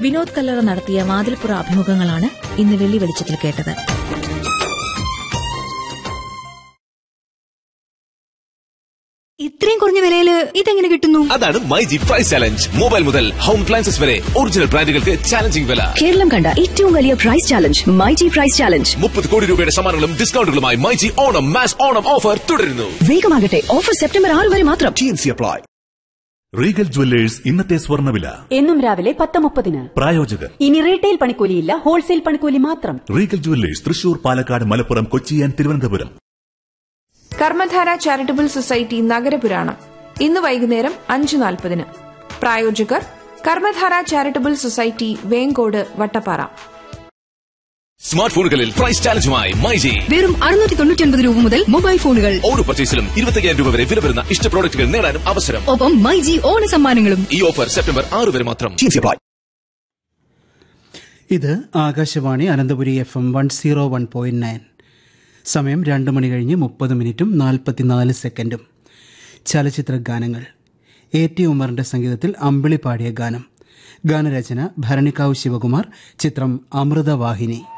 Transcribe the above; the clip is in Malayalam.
വിനോദ് കല്ലറ നടത്തിയ വാതിൽപ്പുറ അഭിമുഖങ്ങളാണ് ഇന്ന് വെള്ളി വെളിച്ചത്തിൽ കേട്ടത് ഇത്രയും കുറഞ്ഞ വിലയില് ഇതെങ്ങനെ കിട്ടുന്നു അതാണ് my G price challenge mobile മുതൽ ഹോം അപ്ലയൻസസ് വരെ ഒറിജിനൽ ബ്രാൻഡുകൾക്ക് ചാലഞ്ചിങ് വില കേരളം കണ്ട ഏറ്റവും വലിയ price challenge my G price challenge മുപ്പത് കോടി രൂപയുടെ സമ്മാനങ്ങളും ഡിസ്കൗണ്ടുകളുമായി my G Onam mass Onam offer തുടരുന്നു വേഗമാകട്ടെ ഓഫർ സെപ്റ്റംബർ ആറ് വരെ മാത്രം T N C apply Regal Jewellers ഇന്നത്തെ സ്വർണ്ണവില എന്നും രാവിലെ പത്ത് മുപ്പതിന് പ്രായോജകർ ഇനി റീറ്റെയിൽ പണിക്കൂലിയില്ല ഹോൾസെയിൽ പണിക്കൂലി മാത്രം Regal Jewellers Thrissur Palakkad Malappuram Kochi and Thiruvananthapuram Karmadhara charitable society നഗരപുരാണം ഇന്ന് വൈകുന്നേരം അഞ്ച് നാൽപ്പതിന് പ്രായോജകർ Karmadhara charitable society Vengode Vattappara smart ഫോണുകളിൽ പ്രൈസ് ചാലഞ്ചുമായി മൈ ജി വെറും അറുന്നൂറ്റി തൊണ്ണൂറ്റി ഒൻപത് രൂപ മുതൽ മൊബൈൽ ഫോണുകൾ ഓരോ പർച്ചേസിലും ഇരുപത്തയ്യായിരം രൂപ വരെ വില വരുന്ന ഇഷ്ട പ്രോഡക്റ്റുകൾ നേടാനും അവസരം ഒപ്പം മൈ ജി ഓണ സമ്മാനങ്ങളും ഈ ഓഫർ സെപ്റ്റംബർ ആറ് വരെ മാത്രം ടി എൻ സി അപ്ലൈ ഇത് Akashvani Ananthapuri F M one zero one point nine സമയം രണ്ട് മണി കഴിഞ്ഞ് മുപ്പത് മിനിറ്റും നാൽപ്പത്തിനാല് സെക്കൻഡും ചലച്ചിത്ര ഗാനങ്ങൾ എ ടി ഉമറിന്റെ സംഗീതത്തിൽ അമ്പിളി പാടിയ ഗാനം ഗാനരചന ഭരണിക്കാവ് ശിവകുമാർ ചിത്രം അമൃതവാഹിനി